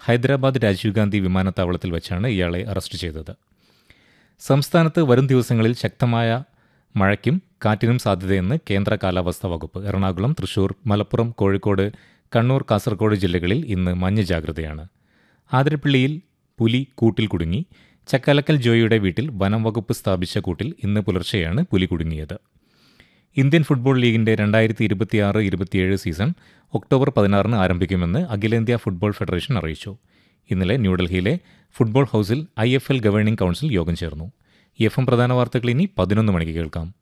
ഹൈദരാബാദ് രാജീവ് ഗാന്ധി വിമാനത്താവളത്തിൽ വെച്ചാണ് ഇയാളെ അറസ്റ്റ് ചെയ്തത് സംസ്ഥാനത്ത് വരും ദിവസങ്ങളിൽ ശക്തമായ മഴയ്ക്കും കാറ്റിനും സാധ്യതയെന്ന് കേന്ദ്ര കാലാവസ്ഥാ വകുപ്പ് എറണാകുളം തൃശൂർ മലപ്പുറം കോഴിക്കോട് കണ്ണൂർ കാസർഗോഡ് ജില്ലകളിൽ ഇന്ന് മഞ്ഞ ജാഗ്രതയാണ് ആതിരപ്പള്ളിയിൽ പുലി കൂട്ടിൽ കുടുങ്ങി ചക്കാലക്കൽ ജോയിയുടെ വീട്ടിൽ വനം വകുപ്പ് സ്ഥാപിച്ച കൂട്ടിൽ ഇന്ന് പുലർച്ചെയാണ് പുലി കുടുങ്ങിയത് ഇന്ത്യൻ ഫുട്ബോൾ ലീഗിന്റെ രണ്ടായിരത്തി ഇരുപത്തിയാറ് ഇരുപത്തിയേഴ് സീസൺ ഒക്ടോബർ പതിനാറിന് ആരംഭിക്കുമെന്ന് അഖിലേന്ത്യാ ഫുട്ബോൾ ഫെഡറേഷൻ അറിയിച്ചു ഇന്നലെ ന്യൂഡൽഹിയിലെ ഫുട്ബോൾ ഹൗസിൽ I F L governing council യോഗം ചേർന്നു എഫ് എം പ്രധാന വാർത്തകൾ ഇനി പതിനൊന്ന് മണിക്ക് കേൾക്കാം